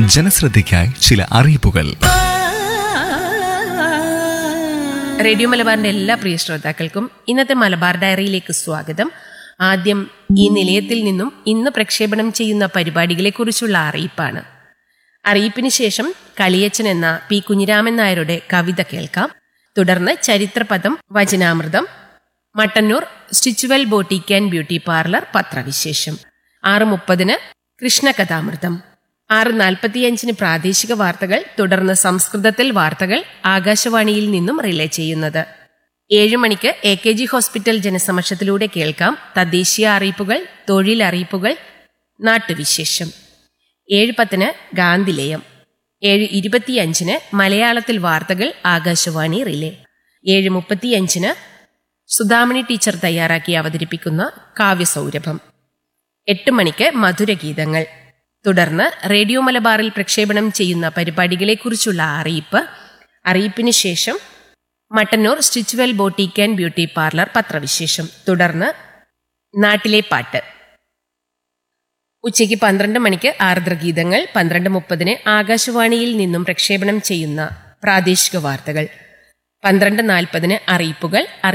ജനശ്രദ്ധയ്ക്കായി ചില അറിയിപ്പുകൾ റേഡിയോ മലബാറിന്റെ എല്ലാ പ്രിയ ശ്രോതാക്കൾക്കും ഇന്നത്തെ മലബാർ ഡയറിയിലേക്ക് സ്വാഗതം ആദ്യം ഈ നിലയത്തിൽ നിന്നും ഇന്ന് പ്രക്ഷേപണം ചെയ്യുന്ന പരിപാടികളെക്കുറിച്ചുള്ള അറിയിപ്പാണ് അറിയിപ്പിന് ശേഷം കളിയച്ചൻ എന്ന പി കുഞ്ഞിരാമൻ നായരുടെ കവിത കേൾക്കാം തുടർന്ന് ചരിത്രപദം വചനാമൃതം Mattannur stitchual boutique and beauty parlour പത്രവിശേഷം ആറ് മുപ്പതിന് കൃഷ്ണകഥാമൃതം ആറ് നാൽപ്പത്തിയഞ്ചിന് പ്രാദേശിക വാർത്തകൾ തുടർന്ന് സംസ്കൃതത്തിൽ വാർത്തകൾ ആകാശവാണിയിൽ നിന്നും റിലേ ചെയ്യുന്നത് ഏഴ് മണിക്ക് എ കെ ജി ഹോസ്പിറ്റൽ ജനസമക്ഷത്തിലൂടെ കേൾക്കാം തദ്ദേശീയ അറിയിപ്പുകൾ തൊഴിൽ അറിയിപ്പുകൾ നാട്ടുവിശേഷം ഏഴ് പത്തിന് ഗാന്ധിലേയം ഏഴ് ഇരുപത്തിയഞ്ചിന് മലയാളത്തിൽ വാർത്തകൾ ആകാശവാണി റിലേ ഏഴ് മുപ്പത്തിയഞ്ചിന് സുധാമണി ടീച്ചർ തയ്യാറാക്കി അവതരിപ്പിക്കുന്ന കാവ്യസൗരഭം എട്ട് മണിക്ക് മധുരഗീതങ്ങൾ തുടർന്ന് റേഡിയോ മലബാറിൽ പ്രക്ഷേപണം ചെയ്യുന്ന പരിപാടികളെക്കുറിച്ചുള്ള അറിയിപ്പ് അറിയിപ്പിന് ശേഷം Mattannur stitchual boutique and beauty parlour പത്രവിശേഷം തുടർന്ന് നാട്ടിലെ പാട്ട് ഉച്ചയ്ക്ക് പന്ത്രണ്ട് മണിക്ക് ആർദ്രഗീതങ്ങൾ പന്ത്രണ്ട് മുപ്പതിന് ആകാശവാണിയിൽ നിന്നും പ്രക്ഷേപണം ചെയ്യുന്ന പ്രാദേശിക വാർത്തകൾ പന്ത്രണ്ട് നാൽപ്പതിന് അറിയിപ്പുകൾ